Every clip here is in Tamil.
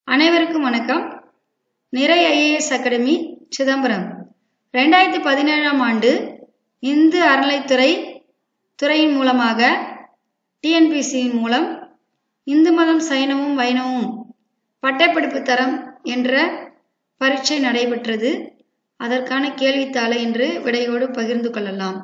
அனைவருக்கும் வணக்கம் நிறை ஐஏஎஸ் அகாடமி சிதம்பரம் ரெண்டாயிரத்தி பதினேழாம் ஆண்டு இந்து அறநிலைத்துறை துறையின் மூலமாக டிஎன்பிசியின் மூலம் இந்து மதம் சைனமும் வைணவமும் பட்டப்படிப்பு தரம் என்ற பரீட்சை நடைபெற்றது அதற்கான கேள்வித்தாளை இன்று விடையோடு பகிர்ந்து கொள்ளலாம்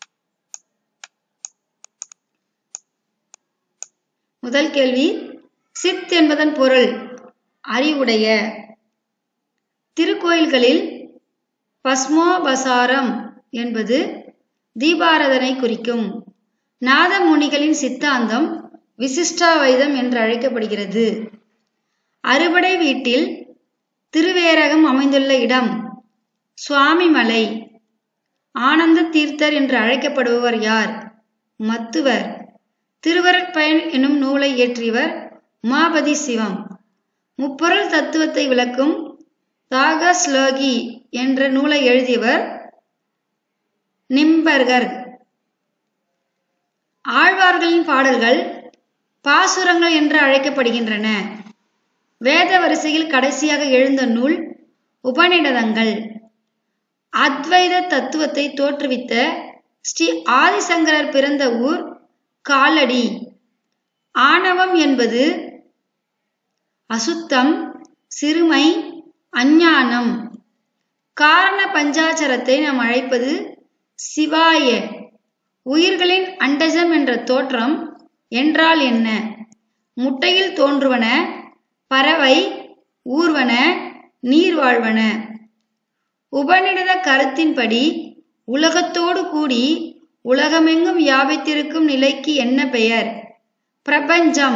முதல் கேள்வி சித் என்பதன் பொருள் அறிவுடைய திருக்கோயில்களில் பஸ்மோபசாரம் என்பது தீபாராதனை குறிக்கும் நாதமுனிகளின் சித்தாந்தம் விசிஷ்டாவைதம் என்று அழைக்கப்படுகிறது அறுபடை வீட்டில் திருவேரகம் அமைந்துள்ள இடம் சுவாமிமலை ஆனந்த தீர்த்தர் என்று அழைக்கப்படுபவர் யார் மத்துவர் திருவருட்பயன் எனும் நூலை இயற்றியவர் உமாபதி சிவம் முப்பொருள் தத்துவத்தை விளக்கும் தாகஸ்லோகி என்ற நூலை எழுதியவர் நிம்பர்கர் ஆழ்வார்களின் பாடல்கள் பாசுரங்கள் என்று அழைக்கப்படுகின்றன வேத வரிசையில் கடைசியாக எழுந்த நூல் உபநிடதங்கள் அத்வைத தத்துவத்தை தோற்றுவித்த ஸ்ரீ ஆதிசங்கரர் பிறந்த ஊர் காலடி ஆணவம் என்பது அசுத்தம் சிறுமை அஞ்ஞானம் காரண பஞ்சாச்சரத்தை நாம் அழைப்பது சிவாய உயிர்களின் அண்டஜம் என்ற தோற்றம் என்றால் என்ன முட்டையில் தோன்றுவன பறவை ஊர்வன நீர் வாழ்வன உபநிடத கருத்தின்படி உலகத்தோடு கூடி உலகமெங்கும் வியாபித்திருக்கும் நிலைக்கு என்ன பெயர் பிரபஞ்சம்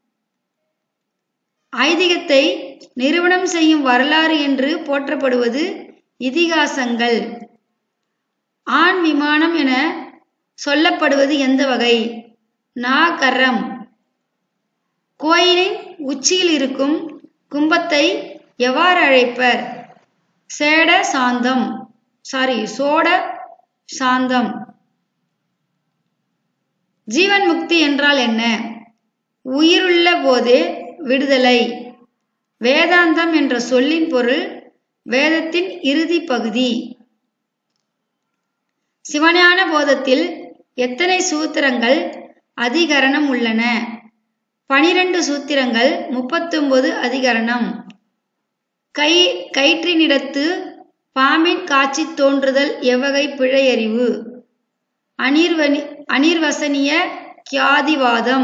ஐதிகத்தை நிறுவனம் செய்யும் வரலாறு என்று போற்றப்படுவது இதிகாசங்கள் ஆண் விமானம் என சொல்லப்படுவது எந்த வகை நாகரம் கோயிலின் உச்சியில் இருக்கும் கும்பத்தை எவ்வாறு அழைப்பர் சேட சாந்தம் சாரி சோட சாந்தம் ஜீவன் முக்தி என்றால் என்ன உயிருள்ள போதே விடுதலை வேதாந்தம் என்ற சொல்லின் பொருள் வேதத்தின் இறுதி பகுதி சிவஞான போதத்தில் எத்தனை சூத்திரங்கள் அதிகரணம் உள்ளன பனிரெண்டு சூத்திரங்கள் முப்பத்தொன்பது அதிகரணம் கை கயிற்றினிடத்து பாம்பின் காட்சி தோன்றுதல் எவ்வகை பிழையறிவு அனிர்வனி அனிர்வசனிய கியாதிவாதம்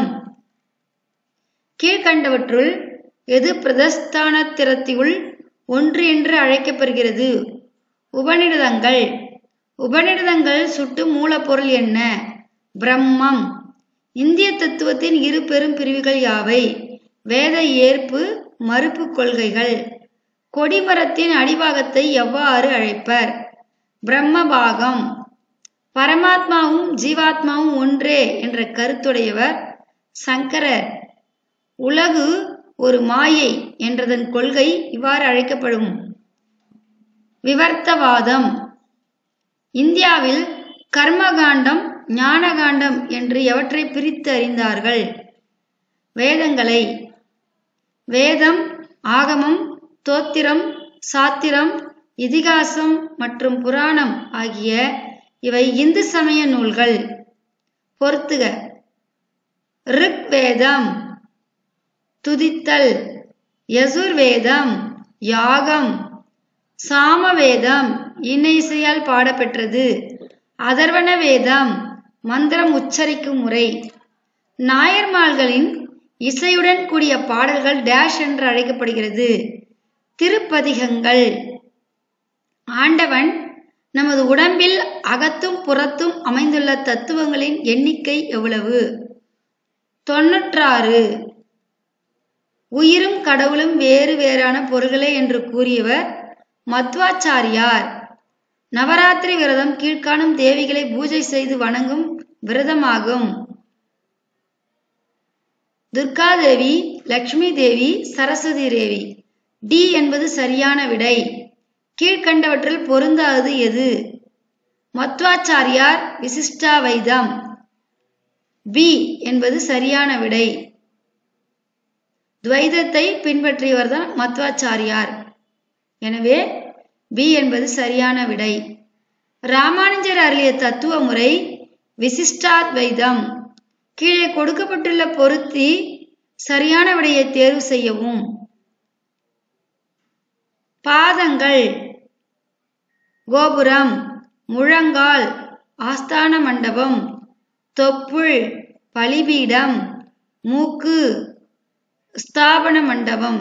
கீழ்கண்டவற்றுள் எது பிரதஸ்தானத்திரத்தியுள் ஒன்று என்று அழைக்கப்படுகிறது உபநிடதங்கள் உபநிடதங்கள் சுட்டு மூலப்பொருள் என்ன பிரம்மம் இந்திய தத்துவத்தின் இரு பெரும் பிரிவுகள் யாவை வேத ஏற்பு மறுப்பு கொள்கைகள் கொடிமரத்தின் அடிபாகத்தை எவ்வாறு அழைப்பர் பிரம்மபாகம் பரமாத்மாவும் ஜீவாத்மாவும் ஒன்றே என்ற கருத்துடையவர் சங்கரர் உலகு ஒரு மாயை என்றதன் கொள்கை இவ்வாறு அழைக்கப்படும் விவர்த்தவாதம் இந்தியாவில் கர்மகாண்டம் ஞானகாண்டம் என்று எவற்றை பிரித்து அறிந்தார்கள் வேதங்களை வேதம் ஆகமம் தோத்திரம் சாத்திரம் இதிகாசம் மற்றும் புராணம் ஆகிய இவை இந்து சமய நூல்கள் பொறுத்துக ரிக்வேதம் துதித்தல் யசுர்வேதம் யாகம் சாமவேதம் இன்னிசையால் பாடப்பெற்றது அதர்வன வேதம் மந்திரம் உச்சரிக்கும் முறை நாயர்மாள்களின் இசையுடன் கூடிய பாடல்கள் டேஷ் என்று அழைக்கப்படுகிறது திருப்பதிகங்கள் ஆண்டவன் நமது உடம்பில் அகத்தும் புறத்தும் அமைந்துள்ள தத்துவங்களின் எண்ணிக்கை எவ்வளவு தொன்னூற்றாறு உயிரும் கடவுளும் வேறு வேறான பொருள்களே என்று கூறியவர் மத்வாச்சாரியார் நவராத்திரி விரதம் கீழ்காணும் தேவிகளை பூஜை செய்து வணங்கும் விரதமாகும் துர்காதேவி லக்ஷ்மி தேவி சரஸ்வதி தேவி டி என்பது சரியான விடை கீழ்கண்டவற்றில் பொருந்தாதது எது மத்வாச்சாரியார் விசிஷ்டாவைதம் பி என்பது சரியான விடை துவைதத்தை பின்பற்றியவர் தான் மத்வாச்சாரியார் எனவே பி என்பது சரியான விடை ராமானுஜர் அருளிய தத்துவ முறை விசிஷ்டாத்வைதம் கீழே கொடுக்கப்பட்டுள்ள பொருத்தி சரியான விடையை தேர்வு செய்யவும் பாதங்கள் கோபுரம் முழங்கால் ஆஸ்தான மண்டபம் தொப்புள் பலிபீடம் மூக்கு ஸ்தாபன மண்டபம்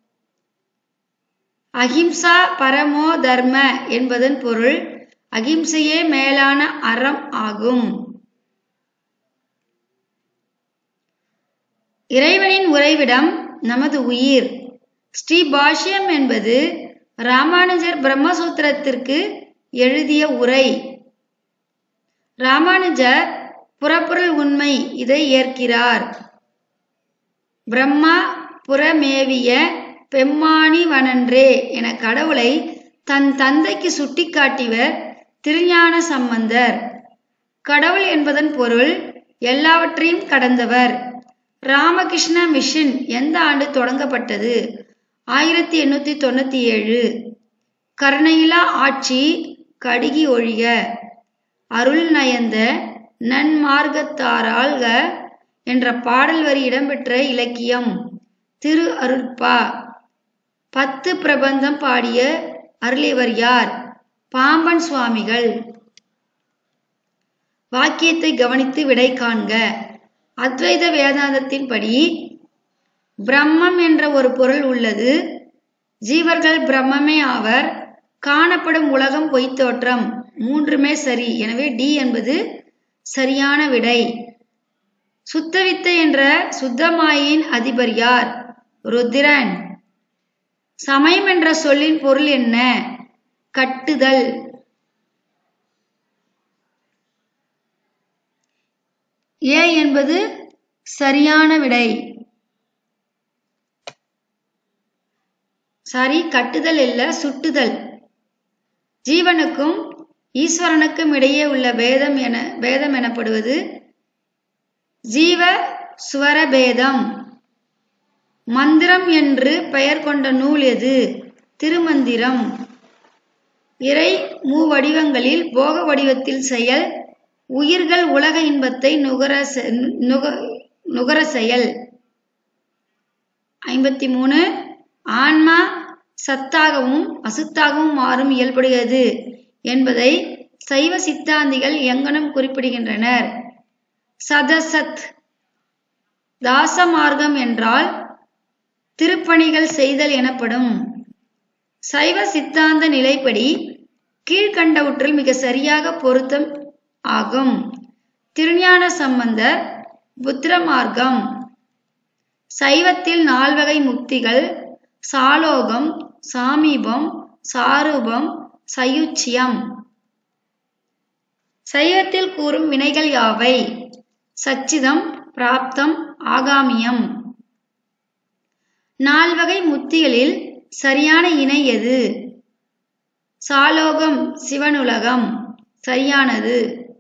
அஹிம்சா பரமோ தர்ம என்பதன் பொருள் அகிம்சையே மேலான அறம் ஆகும் இறைவனின் உறைவிடம் நமது உயிர் ஸ்ரீ பாஷ்யம் என்பது ராமானுஜர் பிரம்மசூத்திரத்திற்கு எழுதிய உரை ராமானுஜர் புறப்பொருள் உண்மை இதை ஏற்கிறார் பிரம்மா புறமேவிய பெம்மானி வனன்றே என கடவுளை தன் தந்தைக்கு சுட்டிக்காட்டியவர் திருஞான சம்பந்தர் கடவுள் என்பதன் பொருள் எல்லாவற்றையும் கடந்தவர் ராமகிருஷ்ண மிஷன் எந்த ஆண்டு தொடங்கப்பட்டது ஆயிரத்தி எண்ணூத்தி தொண்ணூத்தி ஏழு கருணையிலா ஆட்சி கடுகி ஒழிக அருள் நயந்த நன்மார்க்கத்தாராள்க என்ற பாடல் வரி இடம்பெற்ற இலக்கியம் திரு அருட்பா பத்து பிரபந்தம் பாடிய அருளியவர் யார் பாம்பன் சுவாமிகள் வாக்கியத்தை கவனித்து விடை காண்க அத்வைத வேதாந்தத்தின்படி பிரம்மம் என்ற ஒரு பொருள் உள்ளது ஜீவர்கள் பிரம்மமே ஆவர் காணப்படும் உலகம் பொய்த்தோற்றம் மூன்றுமே சரி எனவே டி என்பது சரியான விடை சுத்தவித்தை என்ற சுத்தமாயின் அதிபர் யார் ருத்திரன் சமயம் என்ற சொல்லின் பொருள் என்ன கட்டுதல் ஏ என்பது சரியான விடை சாரி கட்டுதல் இல்ல சுட்டுதல் ஜீவனுக்கும் ஈஸ்வரனுக்கும் இடையே உள்ள பேதம் என பேதம் எனப்படுவது ஜீவ சுவர பேதம் மந்திரம் என்று பெயர் கொண்ட நூல் எது திருமந்திரம் இறை மூவடிவங்களில் போக வடிவத்தில் செயல் உயிர்கள் உலக இன்பத்தை நுகர செ- நுக- நுகர செயல் ஐம்பத்தி மூணு ஆன்மா சத்தாகவும் அசுத்தாகவும் மாறும் இயல்புடையது என்பதை சைவ சித்தாந்திகள் எங்கனம் குறிப்பிடுகின்றனர் சதசத் தாச மார்க்கம் என்றால் திருப்பணிகள் செய்தல் எனப்படும் சைவ சித்தாந்த நிலைப்படி கீழ்கண்டவற்றில் மிக சரியாக பொருத்தம் ஆகும் திருஞான சம்பந்தர் புத்திர மார்க்கம் சைவத்தில் நால்வகை முக்திகள் சாலோகம் சாமீபம் சாரூபம் சயுச்சியம் சைவத்தில் கூறும் வினைகள் யாவை சச்சிதம் பிராப்தம் ஆகாமியம் நால்வகை முத்திகளில் சரியான இணை எது சாலோகம் சிவனுலகம் சரியானது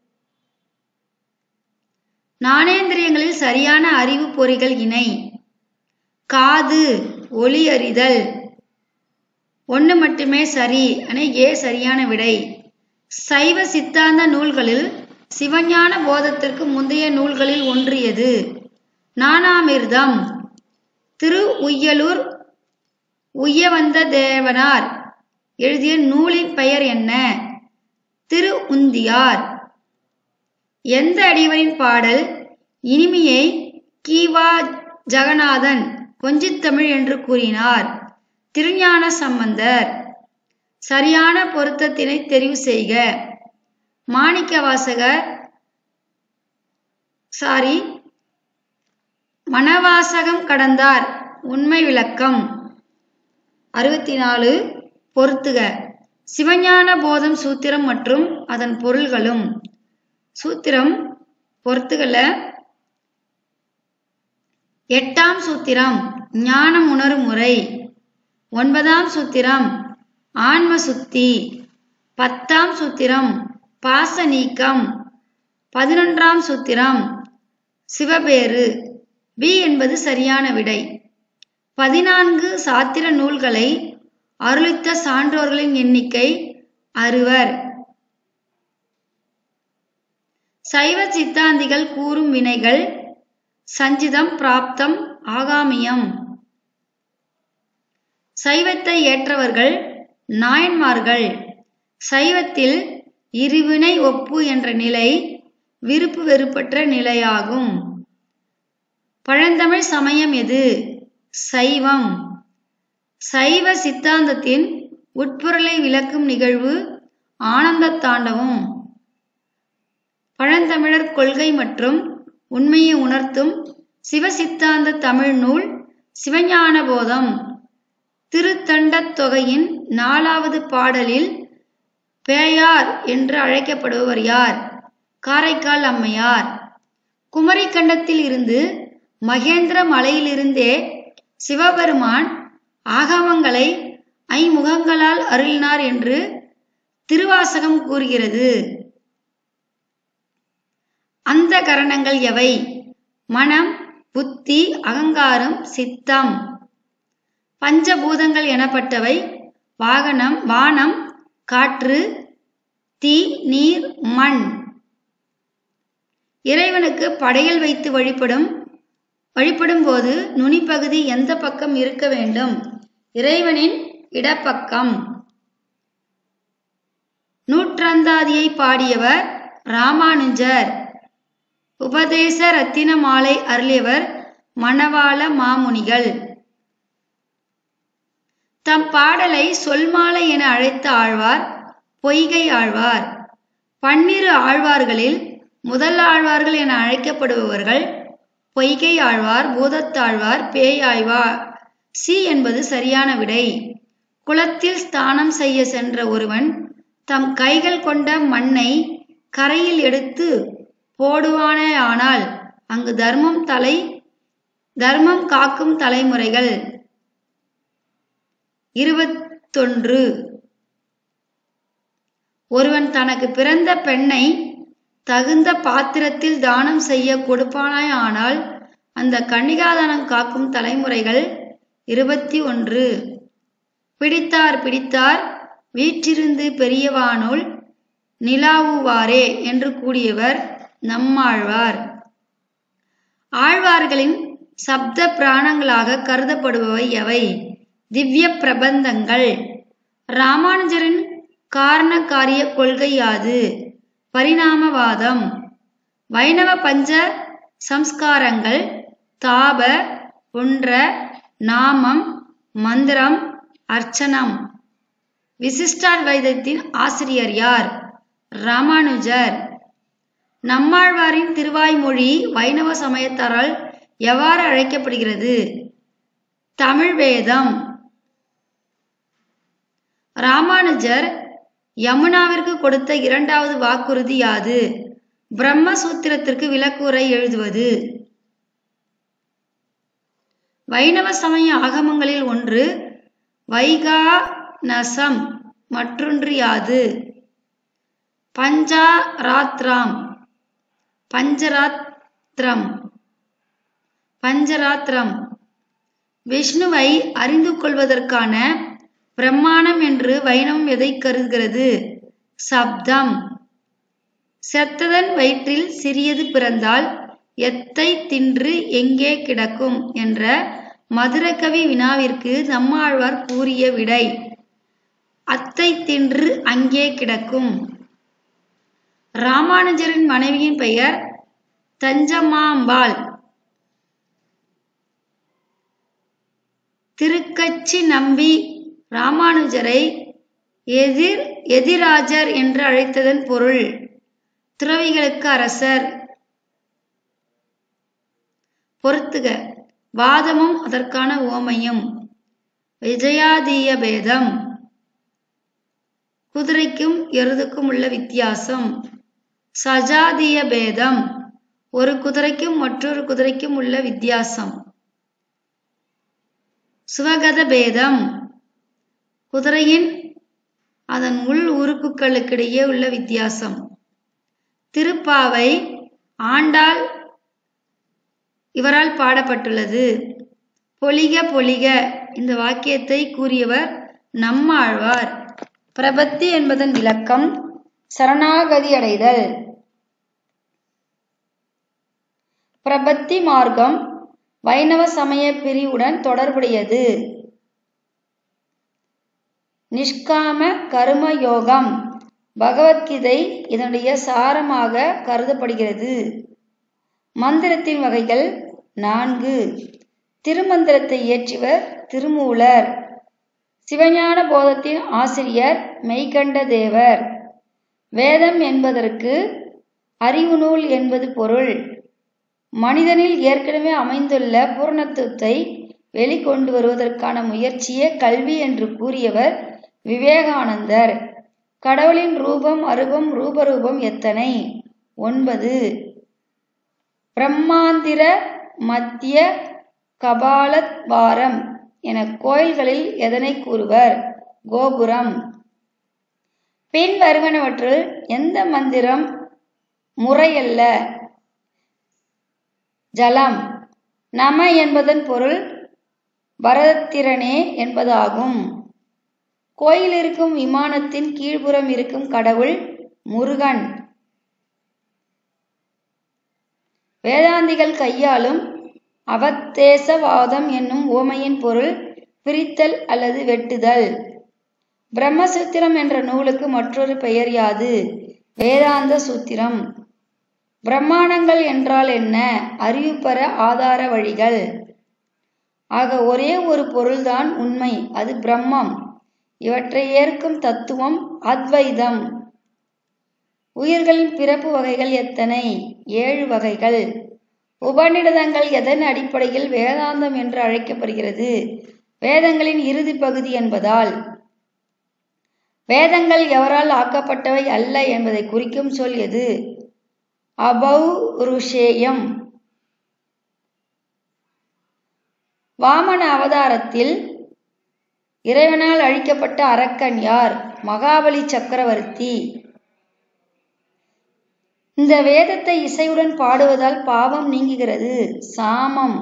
நாணேந்திரியங்களில் சரியான அறிவு பொறிகள் இணை காது ஒளி அறிதல் ஒன்று மட்டுமே சரி என ஏ சரியான விடை சைவ சித்தாந்த நூல்களில் சிவஞான போதத்திற்கு முந்தைய நூல்களில் ஒன்றியது நானாமிர்தம் திரு உய்யலூர் உய்யவந்த தேவனார் எழுதிய நூலின் பெயர் என்ன திரு உந்தியார் எந்த அடிவரின் பாடல் இனிமையை கீவா ஜகநாதன் கொஞ்சித்தமிழ் என்று கூறினார் திருஞான சம்பந்தர் சரியான பொருத்தத்தினை தெரிவு செய்க மாணிக்க வாசகர் சாரி மனவாசகம் கடந்தார் உண்மை விளக்கம் அறுபத்தி நாலு பொருத்துக சிவஞான போதம் சூத்திரம் மற்றும் அதன் பொருள்களும் சூத்திரம் பொறுத்துகள எட்டாம் சூத்திரம் ஞானம் உணரும் முறை ஒன்பதாம் சூத்திரம் ஆன்ம சுத்தி பத்தாம் சூத்திரம் பாச நீக்கம் பதினொன்றாம் சூத்திரம் சிவபேறு பி என்பது சரியான விடை பதினான்கு சாத்திர நூல்களை அருளித்த சான்றோர்களின் எண்ணிக்கை அறுவர் சைவ சித்தாந்திகள் கூறும் வினைகள் சஞ்சிதம் பிராப்தம் ஆகாமியம் சைவத்தை ஏற்றவர்கள் நாயன்மார்கள் சைவத்தில் இருவினை ஒப்பு என்ற நிலை விருப்பு வெறுப்பற்ற நிலையாகும் பழந்தமிழ் சமயம் எது சைவம் சைவ சித்தாந்தத்தின் உட்பொருளை விளக்கும் நிகழ்வு ஆனந்த தாண்டவம் பழந்தமிழர் கொள்கை மற்றும் உண்மையை உணர்த்தும் சிவசித்தாந்த தமிழ் நூல் சிவஞான போதம் திருத்தண்டத் தொகையின் நாலாவது பாடலில் பேயார் என்று அழைக்கப்படுபவர் யார் காரைக்கால் அம்மையார் குமரிக்கண்டத்தில் இருந்து மகேந்திர மலையிலிருந்தே சிவபெருமான் ஆகமங்களை ஐமுகங்களால் அருளினார் என்று திருவாசகம் கூறுகிறது அந்த கரணங்கள் எவை மனம் புத்தி அகங்காரம் சித்தம் பஞ்சபூதங்கள் எனப்பட்டவை வாகனம் வானம் காற்று தீ நீர் மண் இறைவனுக்கு படையல் வைத்து வழிபடும் வழிபடும் போது நுனிப்பகுதி எந்த பக்கம் இருக்க வேண்டும் இறைவனின் இடப்பக்கம் நூற்றந்தாதியை பாடியவர் ராமானுஜர் உபதேச ரத்தின மாலை அருளியவர் மணவாள மாமுனிகள் தம் பாடலை சொல்மாலை என அழைத்த ஆழ்வார் பொய்கை ஆழ்வார் பன்னிரு ஆழ்வார்களில் முதல் ஆழ்வார்கள் என அழைக்கப்படுபவர்கள் பொய்கை ஆழ்வார் பூதத்தாழ்வார் பேயாழ்வார் சி என்பது சரியான விடை குளத்தில் ஸ்தானம் செய்ய சென்ற ஒருவன் தம் கைகள் கொண்ட மண்ணை கரையில் எடுத்து போடுவானே ஆனால் அங்கு தர்மம் தலை தர்மம் காக்கும் தலைமுறைகள் இருபத்தொன்று ஒருவன் தனக்கு பிறந்த பெண்ணை தகுந்த பாத்திரத்தில் தானம் செய்ய கொடுப்பானாய் ஆனால் அந்த கன்னிகாதானம் காக்கும் தலைமுறைகள் இருபத்தி ஒன்று பிடித்தார் பிடித்தார் வீற்றிருந்து பெரியவானுள் நிலாவுவாரே என்று கூடியவர் நம்மாழ்வார் ஆழ்வார்களின் சப்த பிராணங்களாக கருதப்படுபவை எவை திவ்ய பிரபந்தங்கள் ராமானுஜரின் காரண காரிய கொள்கை யாது பரிணாமவாதம் வைணவ பஞ்ச சம்ஸ்காரங்கள் தாப புன்ற நாமம் மந்திரம் அர்ச்சனம் விசிஷ்டாத்வைதத்தின் ஆசிரியர் யார் ராமானுஜர் நம்மாழ்வாரின் திருவாய்மொழி வைணவ சமயத்தாரால் எவ்வாறு அழைக்கப்படுகிறது தமிழ் வேதம் ராமானுஜர் யமுனாவிற்கு கொடுத்த இரண்டாவது வாக்குறுதி யாது பிரம்மசூத்திரத்திற்கு விளக்குரை எழுதுவது வைணவ சமய ஆகமங்களில் ஒன்று வைகாநசம் மற்றொன்று யாது பஞ்சாராத்ராம் பஞ்சராத்திரம் பஞ்சராத்திரம் விஷ்ணுவை அறிந்து கொள்வதற்கான பிரம்மாணம் என்று வைணவம் எதை கருதுகிறது சப்தம் செத்ததன் வயிற்றில் சிறியது பிறந்தால் எத்தை தின்று எங்கே கிடக்கும் என்ற மதுரகவி வினாவிற்கு நம்மாழ்வார் கூறிய விடை அத்தை தின்று அங்கே கிடக்கும் ராமானுஜரின் மனைவியின் பெயர் தஞ்சம்மாம்பாள் திருக்கச்சி நம்பி ராமானுஜரை எதிர் எதிராஜர் என்று அழைத்ததன் பொருள் துறவிகளுக்கு அரசர் பொறுத்துக வாதமும் அதற்கான ஓமையும் விஜயாதீய பேதம் குதிரைக்கும் எருதுக்கும் உள்ள வித்தியாசம் சஜாதிய பேதம் ஒரு குதிரைக்கும் மற்றொரு குதிரைக்கும் உள்ள வித்தியாசம் சுவகத பேதம் குதிரையின் அதன் உள் உறுப்புகளுக்கிடையே உள்ள வித்தியாசம் திருப்பாவை ஆண்டாள் இவரால் பாடப்பட்டுள்ளது பொலிக பொலிக இந்த வாக்கியத்தை கூறியவர் நம்மாழ்வார் பிரபத்தி என்பதன் விளக்கம் சரணாகதி அடைதல் பிரபத்தி மார்க்கம் வைணவ சமய பிரிவுடன் தொடர்புடையது நிஷ்காம கரும யோகம் பகவத்கீதை இதனுடைய சாரமாக கருதப்படுகிறது மந்திரத்தின் வகைகள் நான்கு திருமந்திரத்தை இயற்றியவர் திருமூலர் சிவஞான போதத்தின் ஆசிரியர் மெய்கண்ட தேவர் வேதம் என்பதற்கு அறிவு நூல் என்பது பொருள் மனிதனில் ஏற்கனவே அமைந்துள்ள பூர்ணத்துவத்தை வெளிக்கொண்டு வருவதற்கான முயற்சியே கல்வி என்று கூறியவர் விவேகானந்தர் கடவுளின் ரூபம் அருபம் ரூபரூபம் எத்தனை ஒன்பது பிரம்மாந்திர மத்திய கபாலத்வாரம் என கோயில்களில் எதனை கூறுவர் கோபுரம் பின் வருவனவற்றுள் எந்த மந்திரம் முறையல்ல ஜலம் நம என்பதன் பொருள் பரதத்திரனே என்பதாகும் கோயில் இருக்கும் விமானத்தின் கீழ்ப்புறம் இருக்கும் கடவுள் முருகன் வேதாந்திகள் கையாளும் அவத்தேசவாதம் என்னும் ஓமையின் பொருள் பிரித்தல் அல்லது வெட்டுதல் பிரம்மசூத்திரம் என்ற நூலுக்கு மற்றொரு பெயர் யாது வேதாந்த சூத்திரம் பிரம்மாண்டங்கள் என்றால் என்ன அறிவு பெற ஆதார வழிகள் ஆக ஒரே ஒரு பொருள்தான் உண்மை அது பிரம்மம் இவற்றை ஏற்கும் தத்துவம் அத்வைதம் உயிர்களின் பிறப்பு வகைகள் எத்தனை ஏழு வகைகள் உபநிடதங்கள் எதன் அடிப்படையில் வேதாந்தம் என்று அழைக்கப்படுகிறது வேதங்களின் இறுதி பகுதி என்பதால் வேதங்கள் எவரால் ஆக்கப்பட்டவை அல்ல என்பதை குறிக்கும் சொல் எது அபௌருஷேயம் வாமன அவதாரத்தில் இறைவனால் அழிக்கப்பட்ட அரக்கன் யார் மகாபலி சக்கரவர்த்தி இந்த வேதத்தை இசையுடன் பாடுவதால் பாவம் நீங்குகிறது சாமம்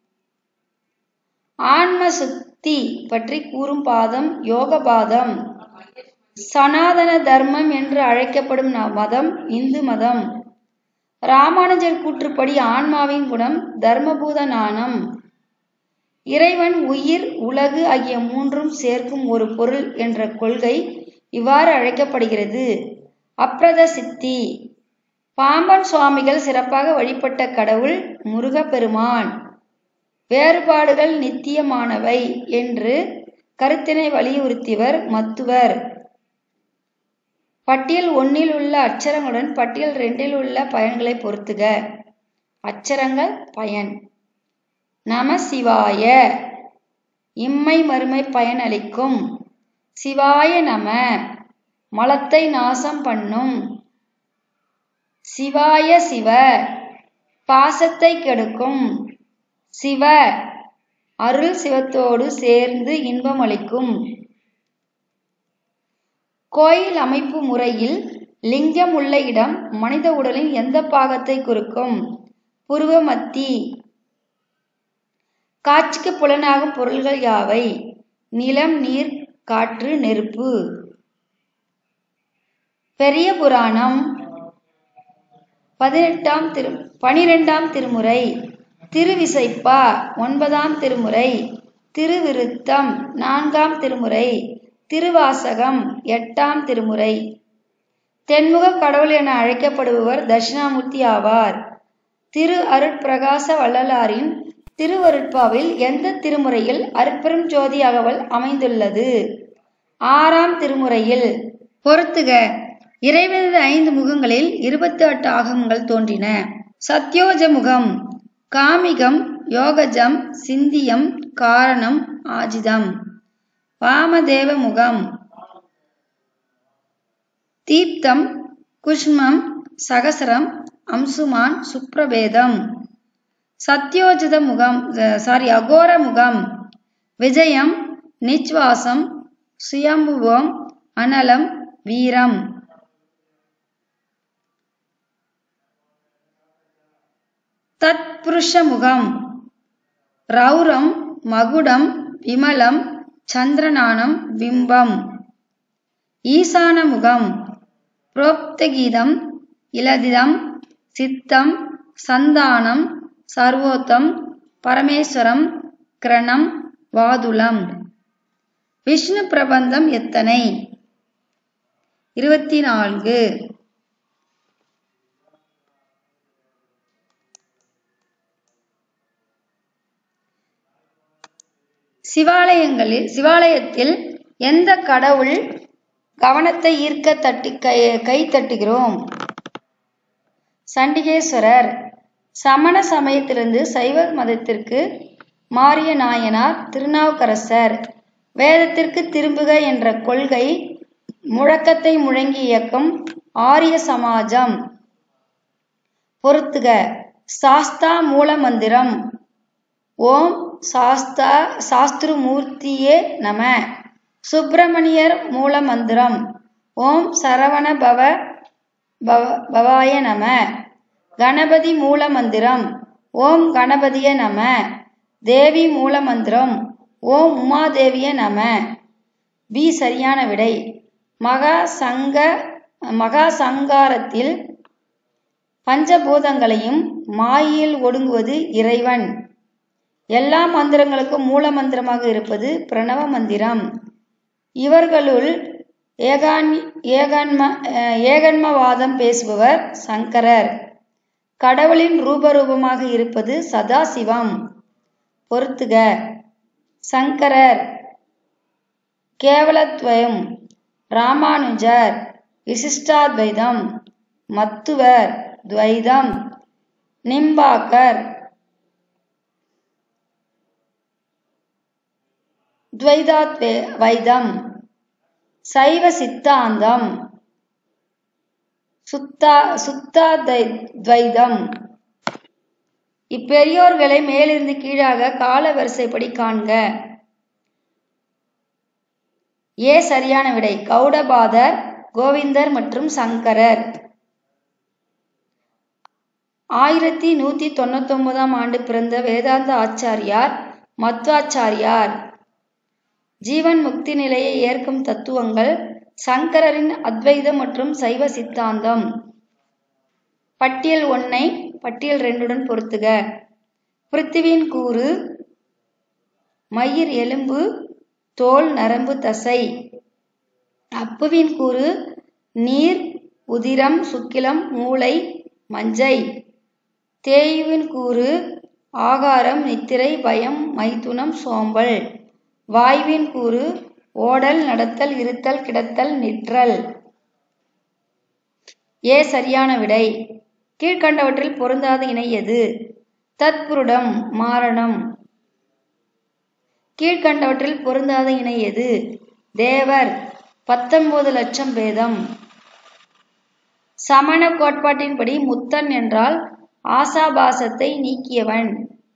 ஆன்ம சுத்தி பற்றி கூறும் பாதம் யோக பாதம் சனாதன தர்மம் என்று அழைக்கப்படும் மதம் இந்து மதம் ராமானுஜர் கூற்றுப்படி ஆன்மாவின் குணம் தர்மபூத நாணம் இறைவன் உயிர் உலகு ஆகிய மூன்றும் சேர்க்கும் ஒரு பொருள் என்ற கொள்கை இவ்வாறு அழைக்கப்படுகிறது அப்ரத சித்தி பாம்பன் சுவாமிகள் சிறப்பாக வழிபட்ட கடவுள் முருகப்பெருமான் வேறுபாடுகள் நித்தியமானவை என்று கருத்தினை வலியுறுத்தியவர் மத்துவர் பட்டியல் ஒன்னில் உள்ள அச்சரங்களுடன் பட்டியல் ரெண்டில் உள்ள பயன்களை பொருத்துக அச்சரங்கள் பயன் நம சிவாய இம்மை மறுமை பயன் அளிக்கும் சிவாய நம மலத்தை நாசம் பண்ணும் சிவாய சிவ பாசத்தை கெடுக்கும் சிவ அருள் சிவத்தோடு சேர்ந்து இன்பம் அளிக்கும் கோயில் அமைப்பு முறையில் லிங்கம் உள்ள இடம் மனித உடலின் எந்த பாகத்தை குறிக்கும் புருவ மத்தி காட்சிக்கு புலனாகும் பொருள்கள் யாவை நிலம் நீர் காற்று நெருப்பு பெரிய புராணம் பதினெட்டாம் திரு பனிரெண்டாம் திருமுறை திருவிசைப்பா ஒன்பதாம் திருமுறை திருவிருத்தம் நான்காம் திருமுறை திருவாசகம் எட்டாம் திருமுறை தென்முக கடவுள் என அழைக்கப்படுபவர் தட்சிணாமூர்த்தி ஆவார் திரு அருட்பிரகாச வள்ளலாரின் திருவருட்பாவில் எந்த திருமுறையில் அருட்பெரும் ஜோதி அகவல் அமைந்துள்ளது ஆறாம் திருமுறையில் பொறுத்துக இறைவனது ஐந்து முகங்களில் இருபத்தி எட்டு ஆகமங்கள் தோன்றின சத்யோஜ முகம் காமிகம் யோகஜம் சிந்தியம் காரணம் ஆஜிதம் வாமதேவ முகம் தீப்தம் குஷ்மம் சகசரம் அம்சுமான் சுப்ரபேதம் சத்யோஜித முகம் சாரி அகோர முகம் விஜயம் நிச்வாசம் சுயம்புவம் அனலம் வீரம் தத்புருஷ முகம் ரௌரம் மகுடம் விமலம் சந்திரநானம் பிம்பம் ஈசானமுகம் புரோக்தகீதம் இலதிதம் சித்தம் சந்தானம் சர்வோத்தம் பரமேஸ்வரம் கிரணம் வாதுலம் விஷ்ணு பிரபந்தம் எத்தனை இருபத்தி நான்கு சிவாலயங்களில் சிவாலயத்தில் எந்த கடவுள் கவனத்தை ஈர்க்க தட்டி கை கை தட்டுகிறோம் சண்டிகேஸ்வரர் சமண சமயத்திலிருந்து சைவ மதத்திற்கு மாறிய நாயனார் திருநாவுக்கரசர் வேதத்திற்கு திரும்புக என்ற கொள்கை முழக்கத்தை முழங்கி இயக்கும் ஆரிய சமாஜம் பொருத்துக சாஸ்தா மூல மந்திரம் ஓம் சாஸ்தா சாஸ்திருமூர்த்தியே நம சுப்பிரமணியர் மூல மந்திரம் ஓம் சரவண பவ பவ- பவாய நம கணபதி மூல மந்திரம் ஓம் கணபதிய நம தேவி மூல மந்திரம் ஓம் உமாதேவிய நம பி சரியான விடை மகா சங்க மகா சங்காரத்தில் பஞ்சபூதங்களையும் மாயையில் ஒடுங்குவது இறைவன் எல்லா மந்திரங்களுக்கும் மூல மந்திரமாக இருப்பது பிரணவ மந்திரம் இவர்களுள் ஏகான் ஏகன்ம அஹ், ஏகன்மவாதம் பேசுபவர் சங்கரர் கடவுளின் ரூபரூபமாக இருப்பது சதாசிவம் பொருத்துக சங்கரர் கேவலத்வயம் ராமானுஜர் விசிஷ்டாத்வைதம் மத்துவர் துவைதம் நிம்பாக்கர் துவைதாத்வே வைதம் சைவ சித்தாந்தம் சுத்தா சுத்தாத்வைதம் இப்பெரியோர்களை மேலிருந்து கீழாக கால வரிசைப்படி காண்க ஏ சரியான விடை கௌடபாதர் கோவிந்தர் மற்றும் சங்கரர் ஆயிரத்தி நூத்தி தொண்ணூத்தி ஒன்பதாம் ஆண்டு பிறந்த வேதாந்த ஆச்சாரியார் மத்வாச்சாரியார் ஜீவன் முக்தி நிலையை ஏற்கும் தத்துவங்கள் சங்கரரின் அத்வைதம் மற்றும் சைவ சித்தாந்தம் பட்டியல் ஒன்னை பட்டியல் ரெண்டுடன் பொருத்துக பிருத்திவின் கூறு மயிர் எலும்பு தோல் நரம்பு தசை அப்புவின் கூறு நீர் உதிரம் சுக்கிலம் மூளை மஞ்சை தேயுவின் கூறு ஆகாரம் நித்திரை பயம் மைதுனம் சோம்பல் வாயுவின் கூறு ஓடல் நடத்தல் இருத்தல் கிடத்தல் நிற்றல் ஏ சரியான விடை கீழ்கண்டவற்றில் பொருந்தாத இணை எது தத்புருடம் மாரணம் கீழ்கண்டவற்றில் பொருந்தாத இணை எது தேவர் பத்தொன்பது லட்சம் பேதம் சமண கோட்பாட்டின்படி முத்தன் என்றால் ஆசாபாசத்தை நீக்கியவன்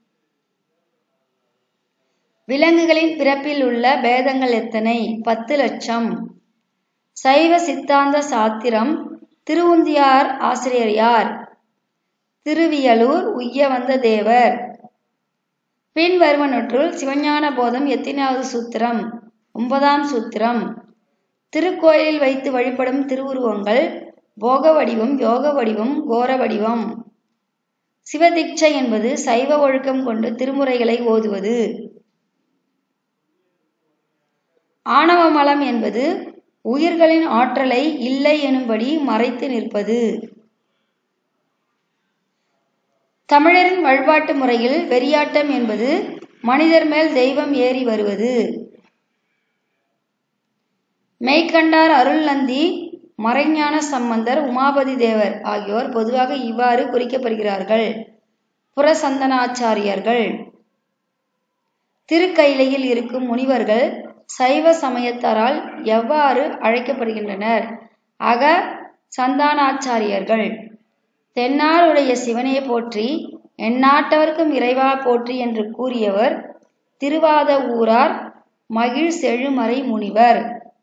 விலங்குகளின் பிறப்பில் உள்ள பேதங்கள் எத்தனை பத்து லட்சம் சைவ சித்தாந்த சாத்திரம் திருவுந்தியார் ஆசிரியர் யார் திருவியலூர் உய்ய வந்த தேவர் பின் வருவனற்றுள் சிவஞான போதம் எத்தனாவது சூத்திரம் ஒன்பதாம் சூத்திரம் திருக்கோயிலில் வைத்து வழிபடும் திருவுருவங்கள் போக வடிவம் யோக வடிவம் கோர வடிவம் சிவதீட்சை என்பது சைவ ஒழுக்கம் கொண்டு திருமுறைகளை ஓதுவது ஆணவ மலம் என்பது உயிர்களின் ஆற்றலை இல்லை எனும்படி மறைத்து நிற்பது தமிழரின் வழிபாட்டு முறையில் வெறியாட்டம் என்பது மனிதர் மேல் தெய்வம் ஏறி வருவது மெய்கண்டார் அருள் நந்தி மறைஞான சம்பந்தர் உமாபதி தேவர் ஆகியோர் பொதுவாக இவ்வாறு குறிக்கப்படுகிறார்கள் புறசந்தனாச்சாரியர்கள் திருக்கைலையில் இருக்கும் முனிவர்கள் சைவ சமயத்தாரால் எவ்வாறு அழைக்கப்படுகின்றனர் அக சந்தானாச்சாரியர்கள் தென்னாருடைய சிவனே போற்றி எந்நாட்டவர்க்கும் இறைவா போற்றி என்று கூறியவர் திருவாத ஊரார் மகிழ் செழுமறை முனிவர்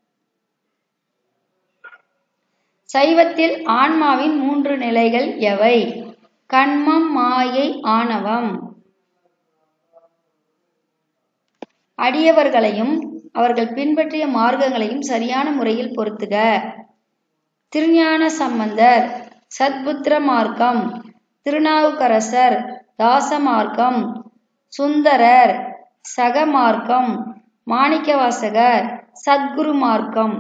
சைவத்தில் ஆன்மாவின் மூன்று நிலைகள் எவை கண்மம் மாயை ஆணவம் அடியவர்களையும் அவர்கள் பின்பற்றிய மார்க்கங்களையும் சரியான முறையில் பொருத்துக திருஞான சம்பந்தர் சத்புத்திர மார்க்கம் திருநாவுக்கரசர் தாச மார்க்கம் சுந்தரர் சக மார்க்கம் மாணிக்கவாசகர் சத்குரு மார்க்கம்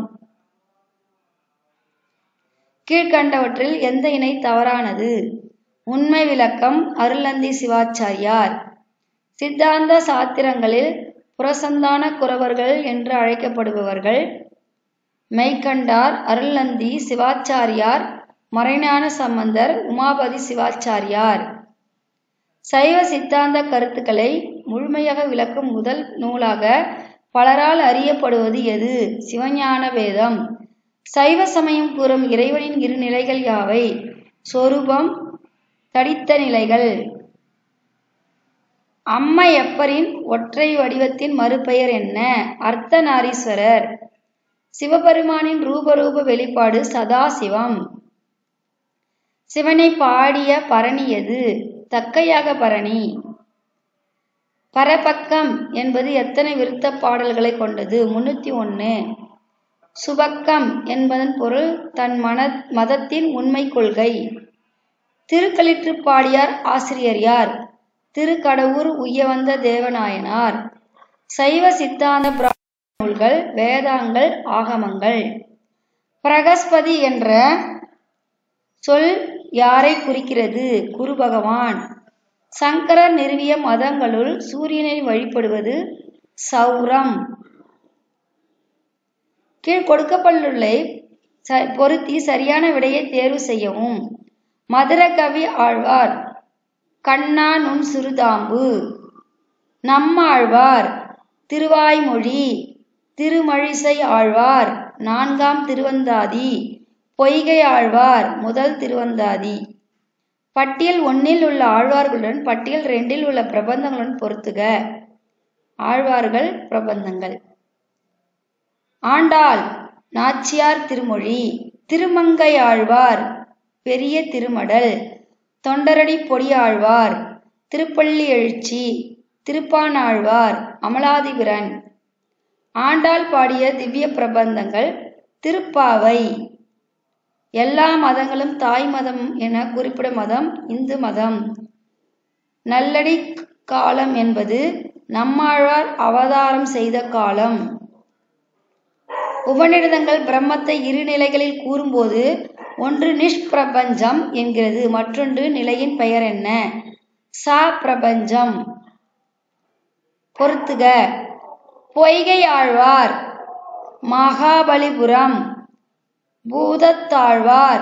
கீழ்கண்டவற்றில் எந்த இணை தவறானது உண்மை விளக்கம் அருளந்தி சிவாச்சாரியார் சித்தாந்த சாத்திரங்களில் புறசந்தான குறவர்கள் என்று அழைக்கப்படுபவர்கள் மெய்கண்டார் அருளந்தி சிவாச்சாரியார் மறைஞான சம்பந்தர் உமாபதி சிவாச்சாரியார் சைவ சித்தாந்த கருத்துக்களை முழுமையாக விளக்கும் முதல் நூலாக பலரால் அறியப்படுவது எது சிவஞான வேதம் சைவ சமயம் கூறும் இறைவனின் இரு நிலைகள் யாவை சொரூபம் தடித்த நிலைகள் அம்மையப்பரின் ஒற்றை வடிவத்தின் மறுபெயர் என்ன அர்த்தநாரீஸ்வரர் சிவபெருமானின் ரூபரூப வெளிப்பாடு சதாசிவம் சிவனை பாடிய பரணி எது தக்கையாக பரணி பரபக்கம் என்பது எத்தனை விருத்த பாடல்களை கொண்டது முன்னூத்தி ஒன்று சுபக்கம் என்பதன் பொருள் தன் மன மதத்தின் உண்மை கொள்கை திருக்களிற்று பாடியார் ஆசிரியர் யார் திருக்கடவுர் உய்யவந்த தேவநாயனார் சைவ சித்தாந்த பிராமண நூல்கள் வேதாங்கள் ஆகமங்கள் பிரகஸ்பதி என்ற சொல் யாரை குறிக்கிறது குரு பகவான் சங்கரர் நிறுவிய மதங்களுள் சூரியனை வழிபடுவது சௌரம் கீழ் கொடுக்கப்பட்டுள்ள பொருத்தி சரியான விடையை தேர்வு செய்யவும் மதுரகவி ஆழ்வார் கண்ணா நுண் சிறுதாம்பு நம்மாழ்வார் திருவாய்மொழி திருமழிசை ஆழ்வார் நான்காம் திருவந்தாதி பொய்கை ஆழ்வார் முதல் திருவந்தாதி பட்டியல் ஒன்னில் உள்ள ஆழ்வார்களுடன் பட்டியல் ரெண்டில் உள்ள பிரபந்தங்களுடன் பொருத்துக ஆழ்வார்கள் பிரபந்தங்கள் ஆண்டாள் நாச்சியார் திருமொழி திருமங்கை ஆழ்வார் பெரிய திருமடல் தொண்டரடி பொடியாழ்வார் திருப்பள்ளி எழுச்சி திருப்பானாழ்வார் அமலாதிபிரன் ஆண்டாள் பாடிய திவ்ய பிரபந்தங்கள் திருப்பாவை எல்லா மதங்களும் தாய் மதம் என குறிப்பிடும் மதம் இந்து மதம் நல்லடி காலம் என்பது நம்மாழ்வார் அவதாரம் செய்த காலம் உபநிடதங்கள் பிரம்மத்தை இரு நிலைகளில் கூறும்போது ஒன்று நிஷ்பிரபஞ்சம் என்கிறது மற்றொன்று நிலையின் பெயர் என்ன சா பிரபஞ்சம் பொருத்துக பொய்கை ஆழ்வார் மகாபலிபுரம் பூதத்தாழ்வார்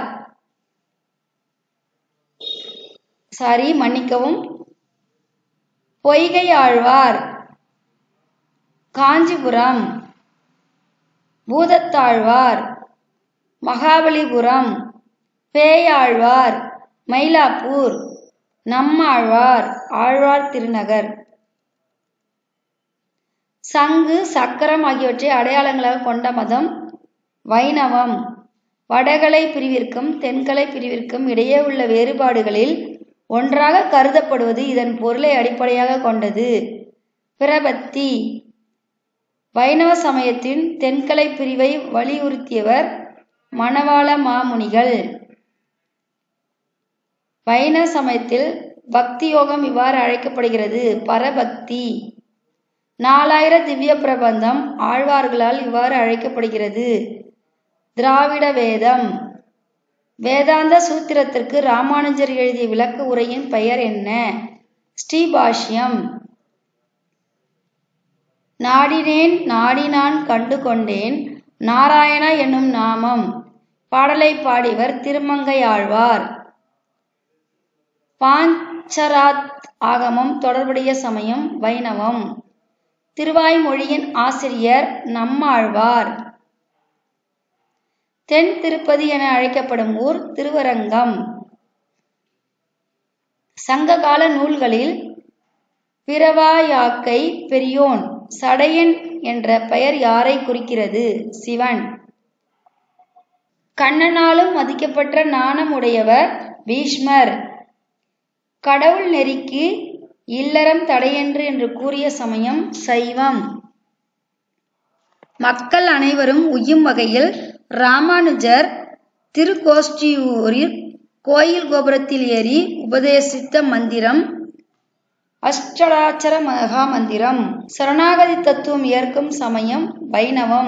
சாரி மன்னிக்கவும் பொய்கை ஆழ்வார் காஞ்சிபுரம் பூதத்தாழ்வார் மகாபலிபுரம் பேயாழ்வார் மயிலாப்பூர் நம்மாழ்வார் ஆழ்வார் திருநகர் சங்கு சக்கரம் ஆகியவற்றை அடையாளங்களாக கொண்ட மதம் வைணவம் வடகலை பிரிவிற்கும் தென்கலை பிரிவிற்கும் இடையே உள்ள வேறுபாடுகளில் ஒன்றாக கருதப்படுவது இதன் பொருளை அடிப்படையாக கொண்டது பிரபத்தி வைணவ சமயத்தின் தென்கலை பிரிவை வலியுறுத்தியவர் மணவாள மாமுனிகள் வைணவ சமயத்தில் பக்தி யோகம் இவ்வாறு அழைக்கப்படுகிறது பரபக்தி நாலாயிர திவ்ய பிரபந்தம் ஆழ்வார்களால் இவ்வாறு அழைக்கப்படுகிறது திராவிட வேதம் வேதாந்த சூத்திரத்திற்கு ராமானுஜர் எழுதிய விளக்க உரையின் பெயர் என்ன ஸ்ரீபாஷ்யம் நாடினேன் நாடினான் கண்டு கொண்டேன் நாராயணா என்னும் நாமம் பாடலை பாடியவர் திருமங்கை ஆழ்வார் பாஞ்சராத் ஆகமம் தொடர்புடைய சமயம் வைணவம் திருவாய்மொழியின் ஆசிரியர் நம்மாழ்வார் தென் திருப்பதி என அழைக்கப்படும் ஊர் திருவரங்கம் சங்ககால நூல்களில் பிறவாயாக்கை பெரியோன் சடையன் என்ற பெயர் யாரை குறிக்கிறது சிவன் கண்ணனாலும் மதிக்கப்பட்ட நாணம் உடையவர் பீஷ்மர் கடவுள் நெறிக்கு இல்லறம் தடையன்று என்று கூறிய சமயம் சைவம் மக்கள் அனைவரும் உய்யும் வகையில் ராமானுஜர் திருக்கோஷ்டியூரில் கோயில் கோபுரத்தில் ஏறி உபதேசித்த மந்திரம் அஷ்டடாட்சர மகா மந்திரம் சரணாகதி தத்துவம் ஏற்கும் சமயம் வைணவம்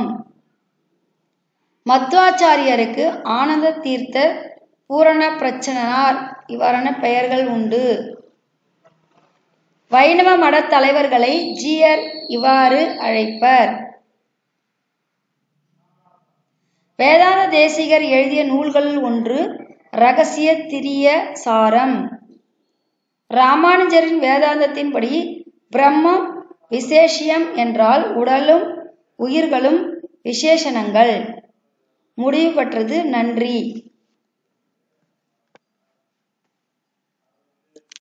மத்வாச்சாரியருக்கு ஆனந்த தீர்த்தர் பூரண பிரச்சனார் இவ்வாறான பெயர்கள் உண்டு வைணவ மட தலைவர்களை ஜீயர் இவ்வாறு அழைப்பர் வேதாந்த தேசிகர் எழுதிய நூல்களில் ஒன்று ரகசிய திரிய சாரம் ராமானுஜரின் வேதாந்தத்தின்படி பிரம்மம் விசேஷியம் என்றால் உடலும் உயிர்களும் விசேஷணங்கள் முடிவு பெற்றது நன்றி